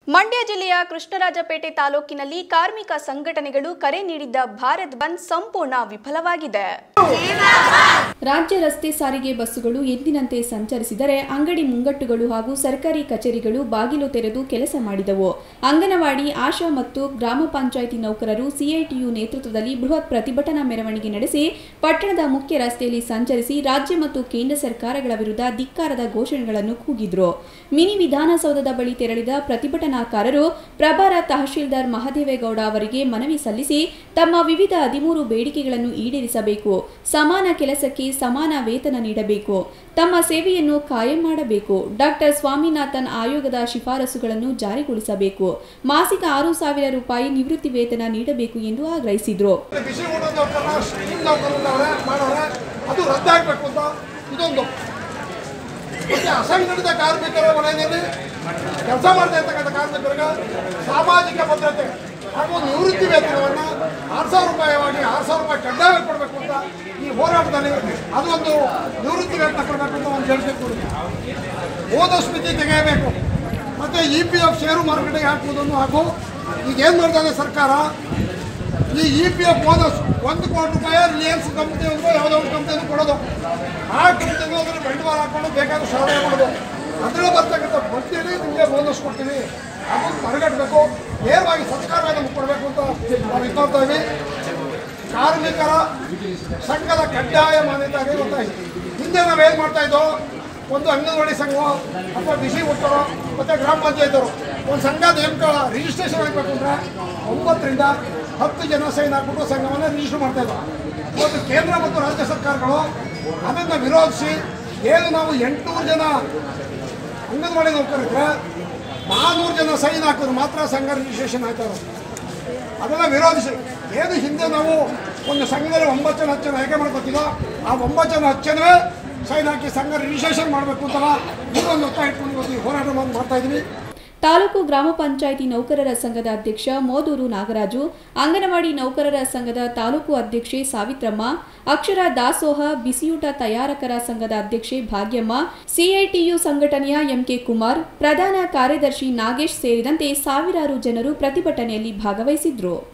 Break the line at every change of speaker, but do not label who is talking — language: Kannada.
ಮಂಡ್ಯ ಜಿಲ್ಲೆಯ ಕೃಷ್ಣರಾಜಪೇಟೆ ತಾಲೂಕಿನಲ್ಲಿ ಕಾರ್ಮಿಕ ಸಂಘಟನೆಗಳು ಕರೆ ನೀಡಿದ್ದ ಭಾರತ್ ಬಂದ್ ಸಂಪೂರ್ಣ ವಿಫಲವಾಗಿದೆ ರಾಜ್ಯ ರಸ್ತೆ ಸಾರಿಗೆ ಬಸ್ಸುಗಳು ಎಂದಿನಂತೆ ಸಂಚರಿಸಿದರೆ ಅಂಗಡಿ ಮುಂಗಟ್ಟುಗಳು ಹಾಗೂ ಸರ್ಕಾರಿ ಕಚೇರಿಗಳು ಬಾಗಿಲು ತೆರೆದು ಕೆಲಸ ಮಾಡಿದವು ಅಂಗನವಾಡಿ ಆಶಾ ಮತ್ತು ಗ್ರಾಮ ಪಂಚಾಯಿತಿ ನೌಕರರು ಸಿಐಟಿಯು ನೇತೃತ್ವದಲ್ಲಿ ಬೃಹತ್ ಪ್ರತಿಭಟನಾ ಮೆರವಣಿಗೆ ನಡೆಸಿ ಪಟ್ಟಣದ ಮುಖ್ಯ ರಸ್ತೆಯಲ್ಲಿ ಸಂಚರಿಸಿ ರಾಜ್ಯ ಮತ್ತು ಕೇಂದ್ರ ಸರ್ಕಾರಗಳ ವಿರುದ್ಧ ಧಿಕ್ಕಾರದ ಘೋಷಣೆಗಳನ್ನು ಕೂಗಿದ್ರು ಮಿನಿ ವಿಧಾನಸೌಧದ ಬಳಿ ತೆರಳಿದ ಪ್ರತಿಭಟನಾಕಾರರು ಪ್ರಭಾರ ತಹಶೀಲ್ದಾರ್ ಮಹದೇವೇಗೌಡ ಅವರಿಗೆ ಮನವಿ ಸಲ್ಲಿಸಿ ತಮ್ಮ ವಿವಿಧ ಹದಿಮೂರು ಬೇಡಿಕೆಗಳನ್ನು ಈಡೇರಿಸಬೇಕು ಸಮಾನ ಕೆಲಸಕ್ಕೆ ಸಮಾನ ವೇತನ ನೀಡಬೇಕು ತಮ್ಮ ಸೇವೆಯನ್ನು ಕಾಯಂ ಮಾಡಬೇಕು ಡಾಕ್ಟರ್ ಸ್ವಾಮಿನಾಥನ್ ಆಯೋಗದ ಶಿಫಾರಸುಗಳನ್ನು ಜಾರಿಗೊಳಿಸಬೇಕು ಮಾಸಿಕ ಆರು ಸಾವಿರ ರೂಪಾಯಿ ನಿವೃತ್ತಿ ವೇತನ ನೀಡಬೇಕು ಎಂದು ಆಗ್ರಹಿಸಿದರು
ಬಿಸಿ ಊಟದ ನೌಕರನ ಸ್ಟೀಲ್ ನೌಕರನವರೇ ಮಾಡೋರೆ ಅದು ರದ್ದಾಗಬೇಕು ಅಂತ ಇದೊಂದು ಮತ್ತೆ ಅಸಂಘಟಿತ ಕಾರ್ಮಿಕರ ವಲಯದಲ್ಲಿ ಕೆಲಸ ಮಾಡ್ತಾ ಇರ್ತಕ್ಕಂಥ ಕಾರ್ಮಿಕರಿಗೆ ಸಾಮಾಜಿಕ ಭದ್ರತೆ ಹಾಗೂ ನಿವೃತ್ತಿ ವೇತನವನ್ನು ಆರು ಸಾವಿರ ರೂಪಾಯಿಯಾಗಿ ಆರು ಸಾವಿರ ರೂಪಾಯಿ ಕಡ್ಡಾಯ ಕೊಡಬೇಕು ಅಂತ ಈ ಹೋರಾಟದಲ್ಲಿ ಅದೊಂದು ನಿವೃತ್ತಿ ವೇತನ ಕೊಡಬೇಕು ಅಂತ ಒಂದು ಹೇಳಿಕೆ ಕೊಡುತ್ತೆ ಓದೋ ಮಿತಿ ತೆಗೆಯಬೇಕು ಮತ್ತು ಇ ಪಿ ಎಫ್ ಷೇರು ಮಾರುಕಟ್ಟೆಗೆ ಹಾಕುವುದನ್ನು ಹಾಗೂ ಈಗ ಏನು ಮಾಡ್ತಾ ಇದೆ ಸರ್ಕಾರ ಈ ಇ ಪಿ ಎಫ್ ಬೋನಸ್ ಒಂದು ಕೋಟಿ ರೂಪಾಯಿ ರಿಲಯನ್ಸ್ ಕಂಪ್ನಿ ಒಂದು ಯಾವುದೋ ಒಂದು ಕಂಪ್ನಿ ಕೊಡೋದು ಆ ಕಂಪ್ನಿಗೆ ಹೋದ್ರೆ ಬಂಡವಾಳ ಹಾಕೊಂಡು ಬೇಕಾದ ಸಾಧನೆ ಮಾಡೋದು ಅದರಲ್ಲಿ ಬರ್ತಕ್ಕಂಥ ಬಡ್ಡಿಯಲ್ಲಿ ನಿಮಗೆ ಬೋನಸ್ ಕೊಡ್ತೀವಿ ಅದನ್ನು ಮರಗಟ್ಟಬೇಕು ನೇರವಾಗಿ ಸರ್ಕಾರವೇ ನಮ್ಗೆ ಕೊಡಬೇಕು ಅಂತ ನಾವು ಇದು ಮಾಡ್ತಾ ಇದ್ದೀವಿ ಕಾರ್ಮಿಕರ ಸಂಘದ ಕಡ್ಡಾಯ ಮಾನ್ಯತೆಯಾಗಿ ಒತ್ತಾಯಿಸಿ ಹಿಂದೆ ನಾವೇನು ಮಾಡ್ತಾ ಇದ್ದೋ ಒಂದು ಅಂಗನವಾಡಿ ಸಂಘ ಅಥವಾ ಬಿಸಿ ಊಟರು ಮತ್ತು ಗ್ರಾಮ ಪಂಚಾಯತರು ಒಂದು ಸಂಘ ನೇಮಕ ರಿಜಿಸ್ಟ್ರೇಷನ್ ಆಗಬೇಕು ಅಂದರೆ ಒಂಬತ್ತರಿಂದ ಹತ್ತು ಜನ ಸೈನ್ ಹಾಕ್ಬಿಟ್ಟು ಸಂಘವನ್ನು ರಿಜಿಸ್ಟರ್ ಮಾಡ್ತಾ ಇದ್ದಾರೆ ಇವತ್ತು ಕೇಂದ್ರ ಮತ್ತು ರಾಜ್ಯ ಸರ್ಕಾರಗಳು ಅದನ್ನು ವಿರೋಧಿಸಿ ಏನು ನಾವು ಎಂಟುನೂರು ಜನ ಅಂಗನವಾಡಿ ನೌಕರಿದ್ರೆ ನಾನ್ನೂರು ಜನ ಸೈನ್ ಹಾಕಿದ್ರು ಮಾತ್ರ ಸಂಘ ರಿಜಿಸ್ಟ್ರೇಷನ್ ಆಯ್ತಾ ಇರೋದು ಅದೆಲ್ಲ ವಿರೋಧಿಸಿ ಏನು ಹಿಂದೆ ನಾವು ಒಂದು ಸಂಘದಲ್ಲಿ ಒಂಬತ್ತು ಜನ ಹತ್ತು ಜನ ಆಯ್ಕೆ ಮಾಡ್ಕೊತೀವೋ ಆ ಒಂಬತ್ತು ಜನ ಹತ್ತು ಜನವೇ ಸೈನ್ ಹಾಕಿ ಸಂಘ ರಿಜಿಸ್ಟ್ರೇಷನ್ ಮಾಡಬೇಕು ಅಂತಲ್ಲ ಇದೊಂದು ಒತ್ತಾಯ ಇಟ್ಕೊಂಡು ಇವತ್ತು ಈ ಹೋರಾಟವನ್ನು ಮಾಡ್ತಾ ಇದ್ದೀವಿ
ತಾಲೂಕು ಗ್ರಾಮ ಪಂಚಾಯಿತಿ ನೌಕರರ ಸಂಘದ ಅಧ್ಯಕ್ಷ ಮೋದೂರು ನಾಗರಾಜು ಅಂಗನವಾಡಿ ನೌಕರರ ಸಂಘದ ತಾಲೂಕು ಅಧ್ಯಕ್ಷೆ ಸಾವಿತ್ರಮ್ಮ ಅಕ್ಷರ ದಾಸೋಹ ಬಿಸಿಯೂಟ ತಯಾರಕರ ಸಂಘದ ಅಧ್ಯಕ್ಷೆ ಭಾಗ್ಯಮ್ಮ ಸಿಐಟಿಯು ಸಂಘಟನೆಯ ಎಂಕೆ ಕುಮಾರ್ ಪ್ರಧಾನ ಕಾರ್ಯದರ್ಶಿ ನಾಗೇಶ್ ಸೇರಿದಂತೆ ಸಾವಿರಾರು ಜನರು ಪ್ರತಿಭಟನೆಯಲ್ಲಿ ಭಾಗವಹಿಸಿದ್ರು